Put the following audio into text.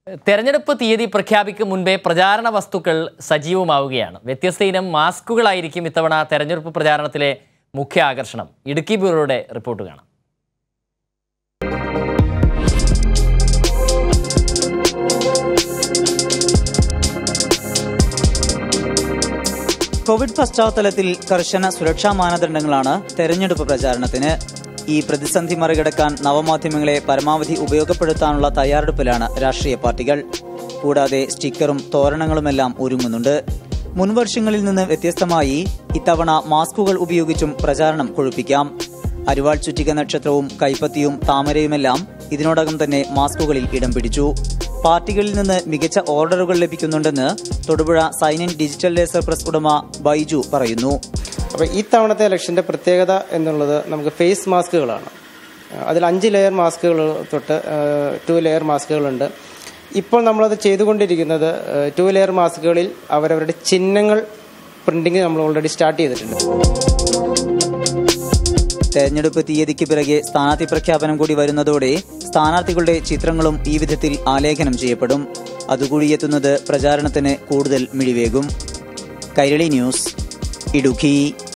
തെരഞ്ഞെടുപ്പ് തീയതി പ്രഖ്യാപിക്കും മുൻപേ പ്രചാരണ വസ്തുക്കൾ സജീവമാവുകയാണ് വ്യത്യസ്ത ഇനം മാസ്കുകളായിരിക്കും ഇത്തവണ തെരഞ്ഞെടുപ്പ് പ്രചാരണത്തിലെ മുഖ്യ ആകർഷണം ഇടുക്കി ബ്യൂറോയുടെ റിപ്പോർട്ട് കാണാം കോവിഡ് പശ്ചാത്തലത്തിൽ കർശന സുരക്ഷാ മാനദണ്ഡങ്ങളാണ് തെരഞ്ഞെടുപ്പ് പ്രചാരണത്തിന് ഈ പ്രതിസന്ധി മറികടക്കാൻ നവമാധ്യമങ്ങളെ പരമാവധി ഉപയോഗപ്പെടുത്താനുള്ള തയ്യാറെടുപ്പിലാണ് രാഷ്ട്രീയ പാർട്ടികൾ കൂടാതെ സ്റ്റിക്കറും തോരണങ്ങളുമെല്ലാം ഒരുങ്ങുന്നുണ്ട് മുൻവർഷങ്ങളിൽ നിന്ന് വ്യത്യസ്തമായി ഇത്തവണ മാസ്കുകൾ ഉപയോഗിച്ചും പ്രചാരണം കൊഴുപ്പിക്കാം അരിവാൾ ചുറ്റിക നക്ഷത്രവും കൈപ്പത്തിയും താമരയുമെല്ലാം ഇതിനോടകം തന്നെ മാസ്കുകളിൽ ഇടം പിടിച്ചു പാർട്ടികളിൽ നിന്ന് മികച്ച ഓർഡറുകൾ ലഭിക്കുന്നുണ്ടെന്ന് Thodupuzha sign in digital laser press ഉടമ ബൈജു പറയുന്നു അപ്പോൾ ഈ തവണത്തെ ഇലക്ഷൻ്റെ പ്രത്യേകത എന്നുള്ളത് നമുക്ക് ഫേസ് മാസ്കുകളാണ് അതിൽ അഞ്ച് ലെയർ മാസ്കുകൾ തൊട്ട് ടു ലെയർ മാസ്കുകളുണ്ട് ഇപ്പോൾ നമ്മളത് ചെയ്തുകൊണ്ടിരിക്കുന്നത് ടു ലെയർ മാസ്കുകളിൽ അവരവരുടെ ചിഹ്നങ്ങൾ പ്രിന്റിങ് നമ്മൾ ഓൾറെഡി സ്റ്റാർട്ട് ചെയ്തിട്ടുണ്ട് തെരഞ്ഞെടുപ്പ് തീയതിക്ക് പിറകെ സ്ഥാനാർത്ഥി പ്രഖ്യാപനം കൂടി വരുന്നതോടെ സ്ഥാനാർത്ഥികളുടെ ചിത്രങ്ങളും ഈ വിധത്തിൽ ആലേഖനം ചെയ്യപ്പെടും അതുകൂടി എത്തുന്നത് പ്രചാരണത്തിന് കൂടുതൽ മിഴിവേകും കൈരളി ന്യൂസ് ഇടുക്കി